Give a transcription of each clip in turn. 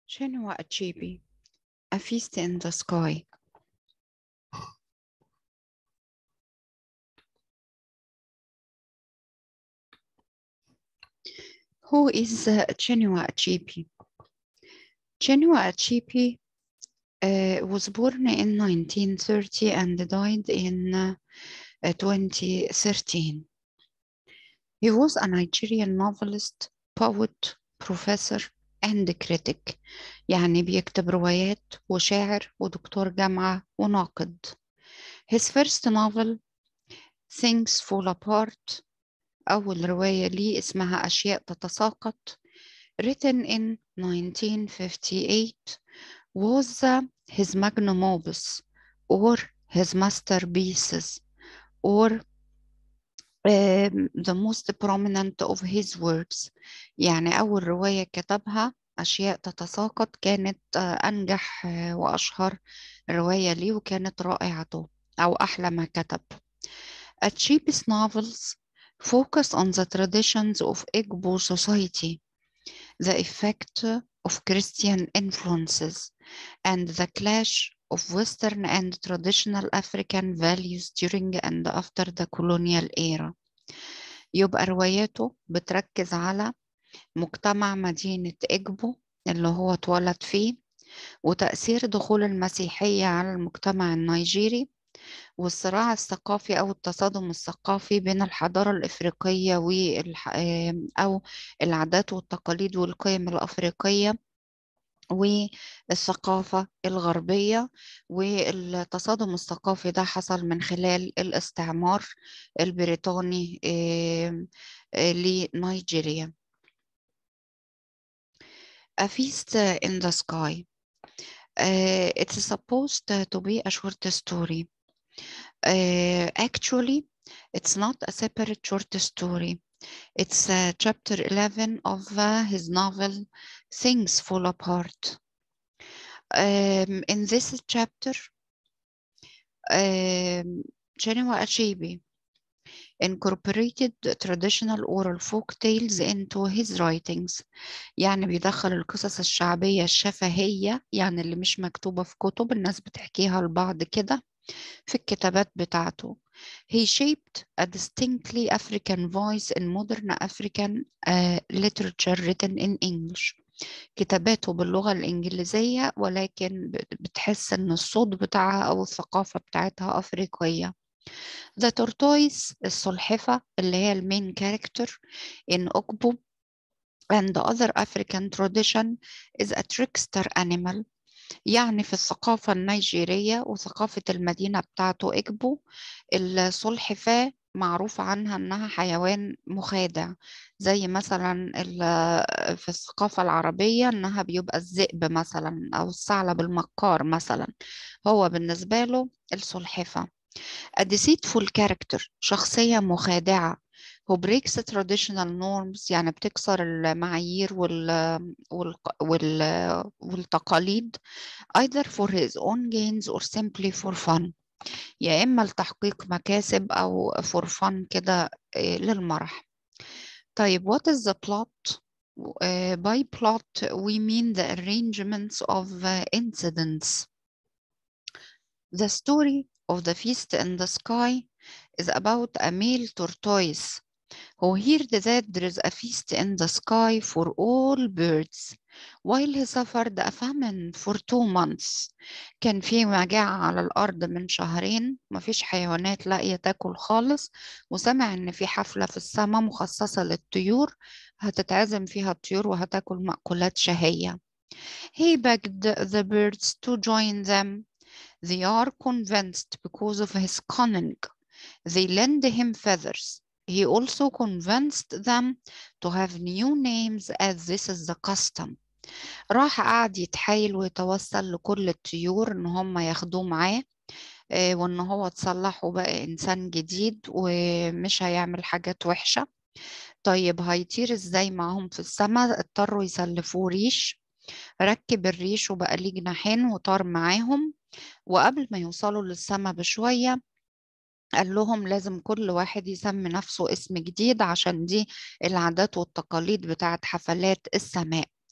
Chinua Achebe, A Feast in the Sky. Who is uh, Chinua Achebe? Chinua Achebe uh, was born in 1930 and died in uh, uh, 2013. He was a Nigerian novelist, poet, professor, and critic. يعني بيكتب روايات وشاعر ودكتور جامعة وناقد. His first novel, Things Fall Apart, أول رواية ليه اسمها أشياء تتساقط, written in 1958, was uh, his magnum opus or his masterpieces or um, the most prominent of his works يعني أول رواية كتبها أشياء تتساقط كانت آه، أنجح آه، وأشهر رواية ليه وكانت رائعته أو أحلى ما كتب Achibe's novels focus on the traditions of Igbo society, the effect of Christian influences, and the clash of Western and traditional African values during and after the colonial era. يبقى رواياته بتركز على مجتمع مدينة إجبو اللي هو اتولد فيه وتأثير دخول المسيحية على المجتمع النيجيري والصراع الثقافي أو التصادم الثقافي بين الحضارة الإفريقية والح... أو العادات والتقاليد والقيم الأفريقية والثقافة الغربية والتصادم الثقافي ده حصل من خلال الاستعمار البريطاني آه، آه، لنيجيريا A Feast in the Sky Uh, it's supposed to be a short story. Uh, actually, it's not a separate short story. It's uh, chapter 11 of uh, his novel Things Fall Apart. Um, in this chapter, um, Chinua Achebe incorporated traditional oral folk tales into his writings يعني بيدخل القصص الشعبية الشفهية يعني اللي مش مكتوبة في كتب الناس بتحكيها لبعض كده في الكتابات بتاعته He shaped a distinctly African voice in modern African uh, literature written in English كتاباته باللغة الإنجليزية ولكن بتحس إن الصوت بتاعها أو الثقافة بتاعتها أفريقية The tortoise السلحفة اللي هي المين كاركتر in Okbo and the other African tradition is a trickster animal يعني في الثقافة النيجيرية وثقافة المدينة بتاعته إجبو السلحفاة معروف عنها إنها حيوان مخادع زي مثلا في الثقافة العربية إنها بيبقى الذئب مثلا أو الثعلب المكار مثلا هو بالنسبة له السلحفة A deceitful character شخصية مخادعة who breaks the traditional norms يعني بتكسر المعايير وال... وال... وال... والتقاليد either for his own gains or simply for fun يا إما لتحقيق مكاسب أو for fun كده للمرح طيب what is the plot uh, by plot we mean the arrangements of uh, incidents the story of the feast in the sky is about a male tortoise who heard that there is a feast in the sky for all birds while he suffered a famine for two months كان في مجاعة على الأرض من شهرين مفيش حيوانات لاقية تاكل خالص وسمع إن في حفلة في السماء مخصصة للطيور هتتعزم فيها الطيور وهتاكل مأكولات شهية He begged the birds to join them They are convinced because of his cunning. They lend him feathers. He also convinced them to have new names as this is the custom. راح قعد يتحايل ويتوسل لكل الطيور ان هم ياخدوه معاه وان هو اتصلح وبقى انسان جديد ومش هيعمل حاجات وحشة طيب هيطير ازاي معاهم في السماء اضطروا يسلفوه ريش ركب الريش وبقى ليه جناحين وطار معاهم وقبل ما يوصلوا للسما بشوية قال لهم لازم كل واحد يسمي نفسه اسم جديد عشان دي العادات والتقاليد بتاعت حفلات السماء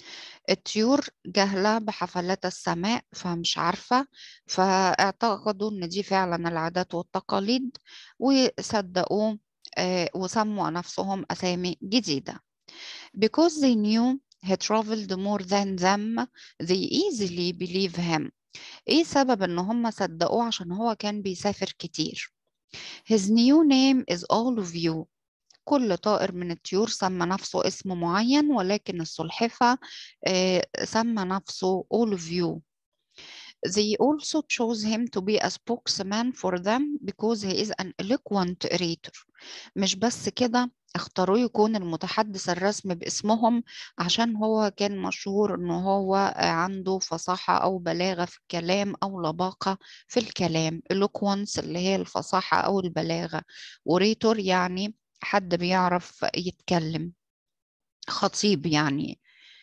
الطيور جاهلة بحفلات السماء فمش عارفة فاعتقدوا إن دي فعلا العادات والتقاليد وصدقوه آه، وسموا نفسهم أسامي جديدة because they knew he traveled more than them they easily believe him ايه سبب ان هم صدقوه عشان هو كان بيسافر كتير his new name is all of you كل طائر من الطيور سمى نفسه اسم معين ولكن السلحفة آه، سمى نفسه all of you They also chose him to be a spokesman for them because he is an eloquent orator. مش بس كده اختاروه يكون المتحدث الرسمي باسمهم عشان هو كان مشهور ان هو عنده فصاحة او بلاغة في الكلام او لباقة في الكلام eloquence اللي هي الفصاحة او البلاغة orator يعني حد بيعرف يتكلم خطيب يعني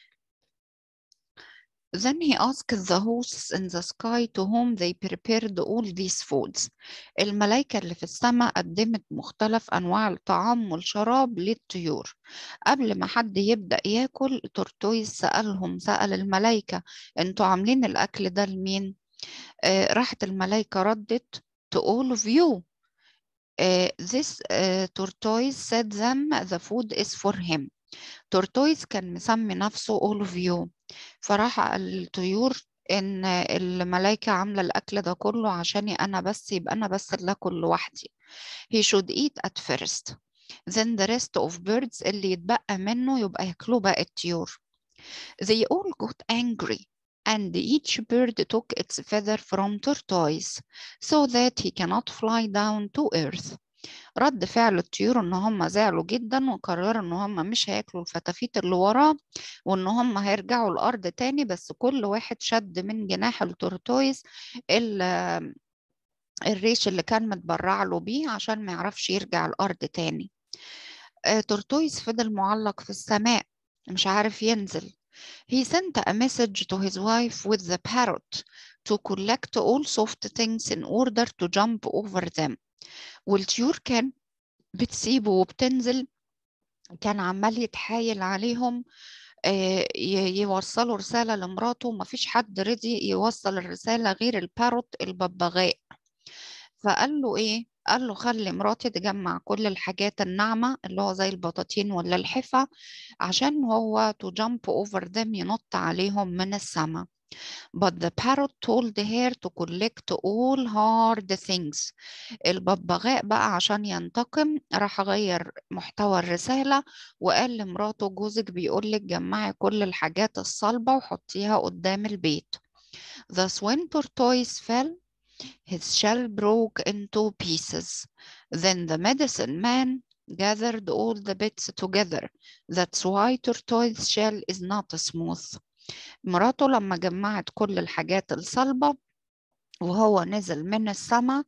Then he asked the hosts in the sky to whom they prepared all these foods. الملائكة اللي في السماء قدمت مختلف أنواع الطعام والشراب للطيور. قبل ما حد يبدأ ياكل تورتويس سألهم سأل الملائكة انتوا عاملين الأكل ده لمين؟ آه راحت الملائكة ردت to all of you. Uh, this uh, tortoise said them the food is for him. تورتويس كان مسمي نفسه all of you فراح قال الطيور ان الملائكة عاملة الاكل ده كله عشاني انا بس يبقى انا بس اللي اكل لوحدي he should eat at first then the rest of birds اللي يتبقى منه يبقى ياكلوه باقي الطيور they all got angry and each bird took its feather from tortoise so that he cannot fly down to earth رد فعل الطيور ان هم زعلوا جدا وقرروا ان هم مش هياكلوا الفتافيت اللي وراه وان هم هيرجعوا الارض تاني بس كل واحد شد من جناح التورتويز الريش اللي كان متبرع له بيه عشان ما يعرفش يرجع الارض تاني تورتويز فضل معلق في السماء مش عارف ينزل He sent a message to his wife with the parrot to collect all soft things in order to jump over them. والطيور كان بتسيبه وبتنزل كان عمال يتحايل عليهم يوصلوا رسالة لمراته مفيش حد رضي يوصل الرسالة غير الباروت الببغاء فقال له ايه قال له خلي مراتي تجمع كل الحاجات الناعمة اللي هو زي البطاطين ولا الحفة عشان هو to jump over them ينط عليهم من السماء But the parrot told her to collect all hard things. الببغاء بقى عشان ينتقم راح غير محتوى الرسالة وقال لمراته جوزك بيقولك جمعي كل الحاجات الصلبة وحطيها قدام البيت. Thus when tortoise fell, his shell broke into pieces. Then the medicine man gathered all the bits together. That's why tortoise shell is not smooth. مراته لما جمعت كل الحاجات الصلبة وهو نزل من السماء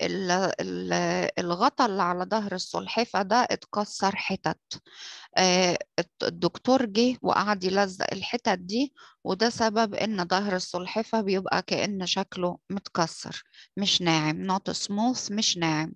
الغطا اللي على ظهر السلحفة ده اتكسر حتت الدكتور جه وقعد يلزق الحتت دي وده سبب ان ظهر السلحفة بيبقى كأن شكله متكسر مش ناعم not smooth مش ناعم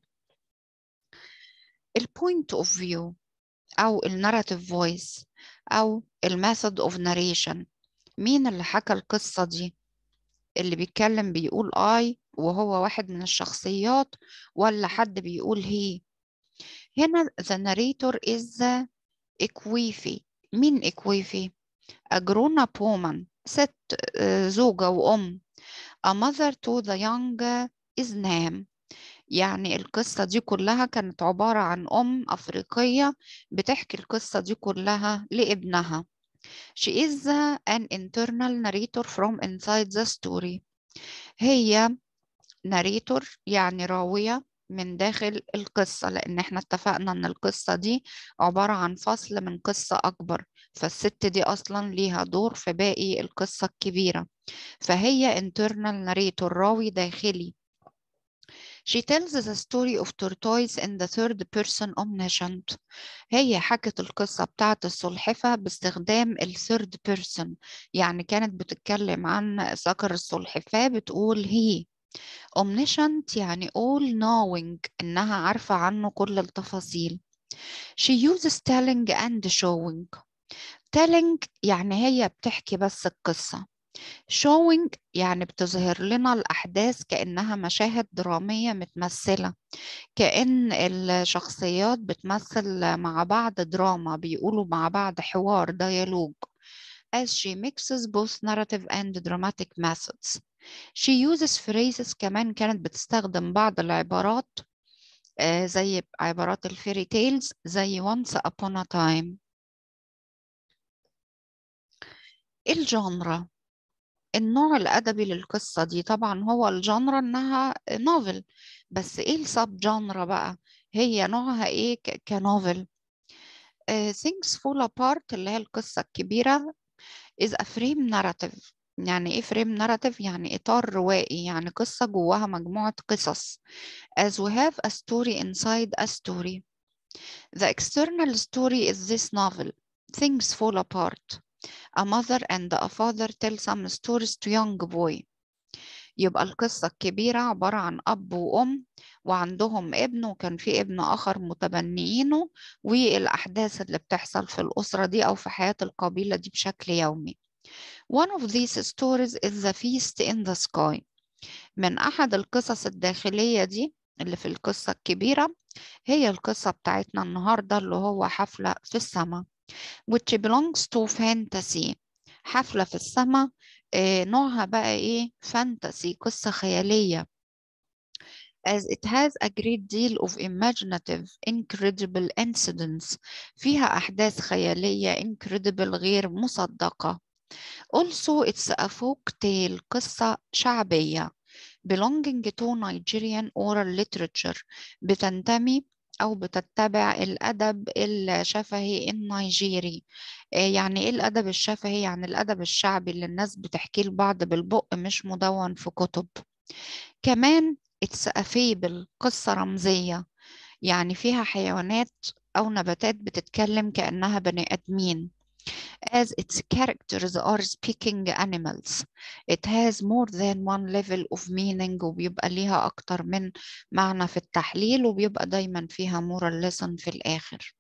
البوينت اوف فيو او الناراتيف فويس او الميثود اوف ناريشن مين اللي حكى القصة دي اللي بيتكلم بيقول I وهو واحد من الشخصيات ولا حد بيقول هي هنا the narrator is إكويفي مين إكويفي a grown up woman ست زوجة وأم a mother to the young is name يعني القصة دي كلها كانت عبارة عن أم أفريقية بتحكي القصة دي كلها لابنها She is an internal narrator from inside the story. هي narrator يعني راوية من داخل القصة لأن احنا اتفقنا أن القصة دي عبارة عن فصل من قصة أكبر فالست دي أصلا ليها دور في باقي القصة الكبيرة فهي internal narrator راوي داخلي She tells the story of tortoise in the third person omniscient. هي حكت القصة بتاعت السلحفة باستخدام ال third person يعني كانت بتتكلم عن ذكر السلحفاة بتقول هي omniscient يعني all knowing إنها عارفة عنه كل التفاصيل. She uses telling and showing. telling يعني هي بتحكي بس القصة showing يعني بتظهر لنا الأحداث كأنها مشاهد درامية متمثلة كأن الشخصيات بتمثل مع بعض دراما بيقولوا مع بعض حوار ديالوج as she mixes both narrative and dramatic methods she uses phrases كمان كانت بتستخدم بعض العبارات آه زي عبارات الفيري تيلز زي once upon a time الجانرا النوع الأدبي للقصة دي طبعا هو الجانرا إنها نوفل بس إيه السب جانرا بقى هي نوعها إيه كنوفل uh, Things Fall Apart اللي هي القصة الكبيرة is a frame narrative يعني إيه frame narrative يعني إطار روائي يعني قصة جواها مجموعة قصص as we have a story inside a story the external story is this novel Things Fall Apart A mother and a father tell some stories to young boy. يبقى القصة الكبيرة عبارة عن أب وأم وعندهم ابن وكان في ابن آخر متبنيينه والأحداث اللي بتحصل في الأسرة دي أو في حياة القبيلة دي بشكل يومي. One of these stories is the feast in the sky. من أحد القصص الداخلية دي اللي في القصة الكبيرة هي القصة بتاعتنا النهاردة اللي هو حفلة في السماء. which belongs to fantasy حفلة في السماء آه نوعها بقى ايه فانتسي قصة خيالية as it has a great deal of imaginative incredible incidents فيها أحداث خيالية incredible غير مصدقة also it's a folk tale قصة شعبية belonging to Nigerian oral literature بتنتمي أو بتتبع الأدب الشفهي النيجيري يعني إيه الأدب الشفهي؟ يعني الأدب الشعبي اللي الناس بتحكيه لبعض بالبق مش مدون في كتب كمان it's a fable قصة رمزية يعني فيها حيوانات أو نباتات بتتكلم كأنها بني آدمين as its characters are speaking animals. It has more than one level of meaning وبيبقى ليها أكتر من معنى في التحليل وبيبقى دايما فيها moral lesson في الآخر.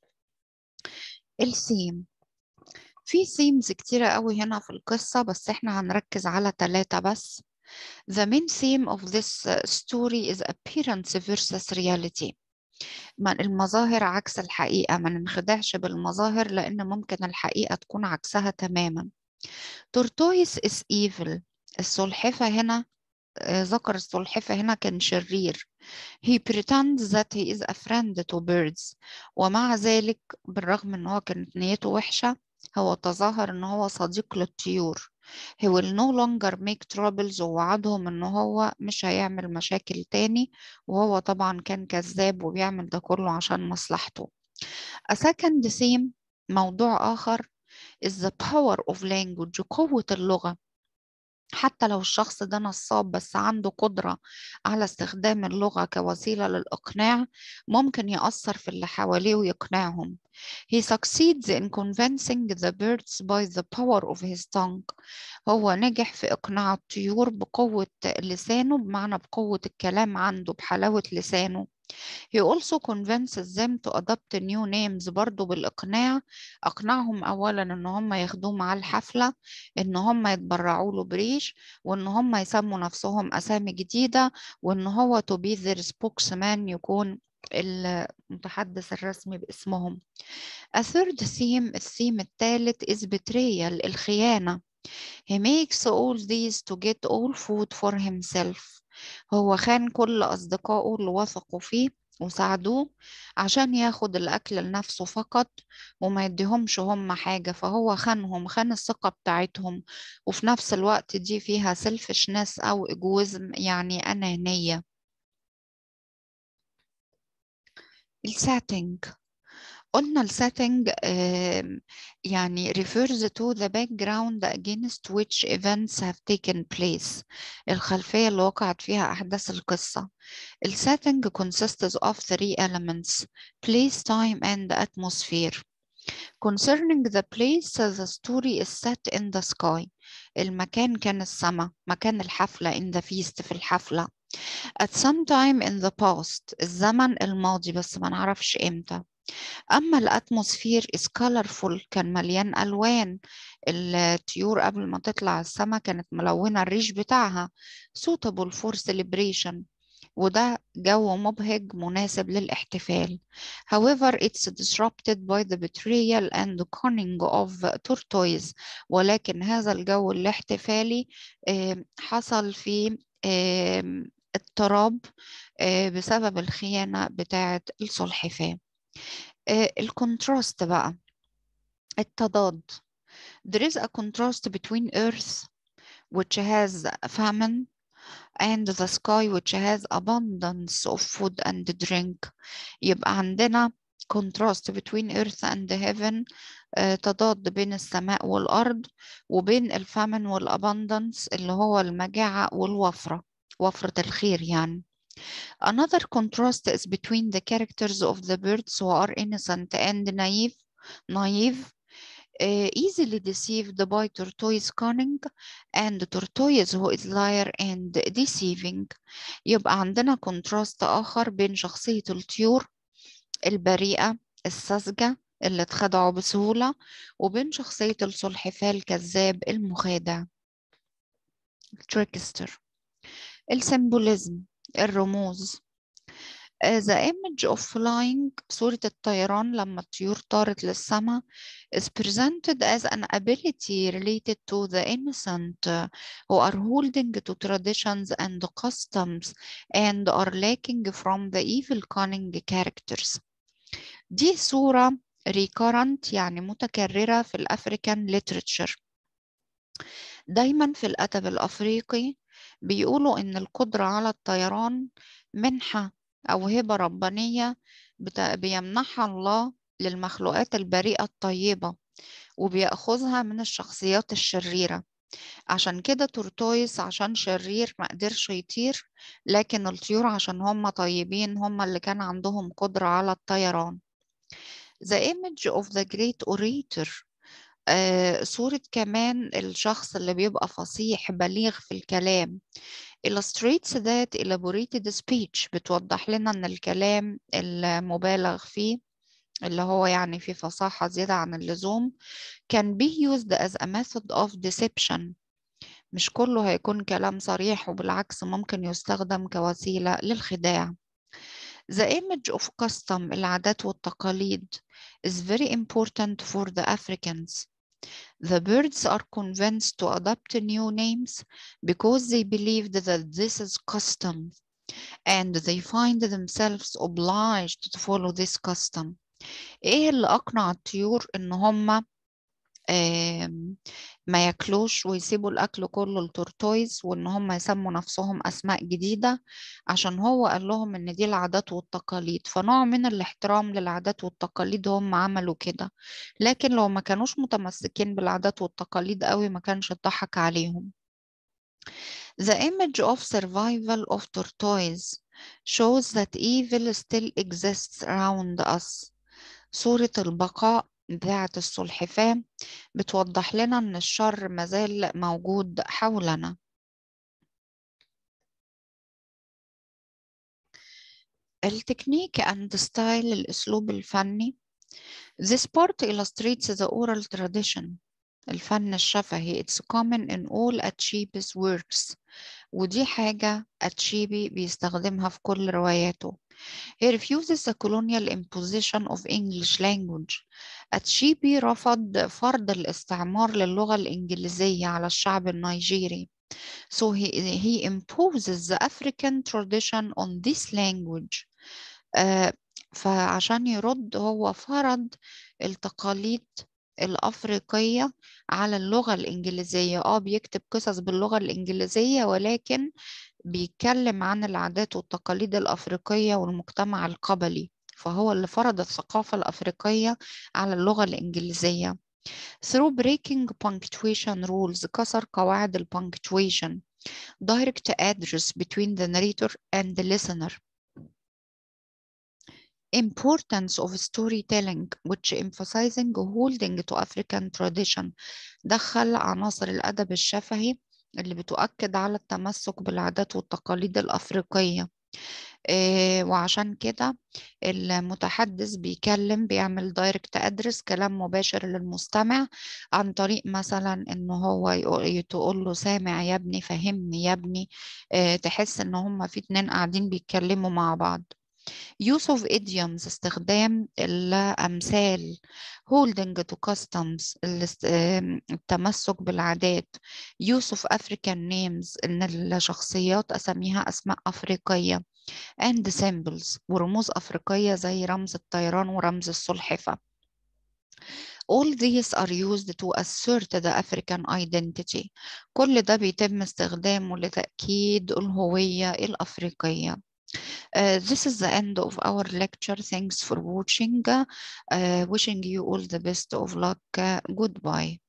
الثيم في themes كتيرة قوي هنا في القصة بس احنا هنركز على ثلاثة بس. The main theme of this story is appearance versus reality. المظاهر عكس الحقيقة ما ننخدعش بالمظاهر لأن ممكن الحقيقة تكون عكسها تماما تورتويس is evil السلحفة هنا ذكر السلحفة هنا كان شرير he pretends that he is a friend to birds ومع ذلك بالرغم ان هو كانت نيته وحشة هو تظاهر ان هو صديق للطيور he will no longer make troubles ووعدهم ان هو مش هيعمل مشاكل تاني وهو طبعا كان كذاب وبيعمل ده كله عشان مصلحته a second theme موضوع آخر is the power of language قوة اللغة حتى لو الشخص ده نصاب بس عنده قدرة على استخدام اللغة كوسيلة للإقناع ممكن يأثر في اللي حواليه ويقنعهم. He succeeds in convincing the birds by the power of his tongue. هو نجح في إقناع الطيور بقوة لسانه بمعنى بقوة الكلام عنده بحلاوة لسانه. He also convinces them to adopt new names برضو بالإقناع أقنعهم أولا إن هم ياخدوه مع الحفلة إن هم يتبرعوا له بريش وإن هم يسموا نفسهم أسامي جديدة وإن هو to be their spokesman يكون المتحدث الرسمي باسمهم. A third theme الثيم الثالث is betrayal الخيانة. He makes all these to get all food for himself. هو خان كل أصدقائه اللي وثقوا فيه وساعدوه عشان ياخد الأكل لنفسه فقط وما يديهمش هم حاجة فهو خانهم خان الثقة بتاعتهم وفي نفس الوقت دي فيها سيلفشنس أو إجوزم يعني أنانية الساتنج قلنا السيتنج يعني refers to the background against which events have taken place الخلفية اللي وقعت فيها أحداث القصة السيتنج consists of three elements place, time and atmosphere Concerning the place, the story is set in the sky. المكان كان السماء، مكان الحفلة in the feast في الحفلة. At some time in the past, الزمن الماضي بس ما نعرفش إمتى. أما الأتموسفير is colorful كان مليان ألوان الطيور قبل ما تطلع السما كانت ملونة الريش بتاعها suitable for celebration وده جو مبهج مناسب للاحتفال. However, it's disrupted by the betrayal and cunning of tortoise. ولكن هذا الجو الاحتفالي حصل فيه اضطراب بسبب الخيانة بتاعة السلحفاة. الكونتراست بقى التضاد. There is a contrast between Earth which has famine and the sky which has abundance of food and drink يبقى عندنا contrast between earth and heaven uh, تضاد بين السماء والأرض وبين الفامن والabundance اللي هو المجاعة والوفرة وفرة الخير يعني Another contrast is between the characters of the birds who are innocent and naive, naive uh, easily deceived by tortoise cunning and tortoise who is liar and deceiving يبقى عندنا كونتراست آخر بين شخصية الطيور البريئة الساذجة اللي اتخدعوا بسهولة وبين شخصية السلحفاة الكذاب المخادع التريكستر السيمبوليزم الرموز The image of flying صورة الطيران لما الطيور طارت للسماء is presented as an ability related to the innocent who are holding to traditions and customs and are lacking from the evil cunning characters. دي صورة recurrent يعني متكررة في الأفريكان literature. دايما في الأدب الأفريقي بيقولوا إن القدرة على الطيران منحة أو هبة ربانية بيمنحها الله للمخلوقات البريئة الطيبة وبيأخذها من الشخصيات الشريرة عشان كده تورتويس عشان شرير ما قدرش يطير لكن الطيور عشان هم طيبين هم اللي كان عندهم قدرة على الطيران The image of the great orator آه صورة كمان الشخص اللي بيبقى فصيح بليغ في الكلام illustrates that elaborated speech بتوضح لنا ان الكلام المبالغ فيه اللي هو يعني في فصاحة زيادة عن اللزوم can be used as a method of deception مش كله هيكون كلام صريح وبالعكس ممكن يستخدم كوسيلة للخداع The image of custom العادات والتقاليد is very important for the Africans. The birds are convinced to adopt new names because they believed that this is custom and they find themselves obliged to follow this custom. ايه اللي اقنع الطيور ان هم ما ياكلوش ويسيبوا الاكل كله للتورتويز وان هم يسموا نفسهم اسماء جديده عشان هو قال لهم ان دي العادات والتقاليد فنوع من الاحترام للعادات والتقاليد هم عملوا كده لكن لو ما كانوش متمسكين بالعادات والتقاليد قوي ما كانش اتضحك عليهم The image of survival of tortoise shows that evil still exists around us. صورة البقاء بتاعة السلحفاة بتوضح لنا إن الشر مازال موجود حولنا التكنيك and style الأسلوب الفني This part illustrates the oral tradition الفن الشفهي It's common in all Achibe's works ودي حاجة أتشيبي بيستخدمها في كل رواياته He refuses the colonial imposition of English language. أتشيبي رفض فرض الاستعمار للغة الإنجليزية على الشعب النيجيري. So he, he imposes the African tradition on this language. Uh, فعشان يرد هو فرض التقاليد الأفريقية على اللغة الإنجليزية اه بيكتب قصص باللغة الإنجليزية ولكن بيتكلم عن العادات والتقاليد الأفريقية والمجتمع القبلي فهو اللي فرض الثقافة الأفريقية على اللغة الإنجليزية through breaking punctuation rules كسر قواعد ال punctuation direct address between the narrator and the listener importance of storytelling which emphasizing holding to African tradition دخل عناصر الأدب الشفهي اللي بتؤكد على التمسك بالعادات والتقاليد الأفريقية إيه وعشان كده المتحدث بيكلم بيعمل دايركت ادرس كلام مباشر للمستمع عن طريق مثلا ان هو تقول له سامع يا ابني فهمني يا ابني إيه تحس ان هما في اتنين قاعدين بيتكلموا مع بعض use of idioms استخدام الأمثال holding to customs التمسك بالعادات use of African names إن الشخصيات أسميها أسماء أفريقية and symbols ورموز أفريقية زي رمز الطيران ورمز السلحفة All these are used to assert the African identity. كل ده بيتم استخدامه لتأكيد الهوية الأفريقية. Uh, this is the end of our lecture. Thanks for watching. Uh, wishing you all the best of luck. Uh, goodbye.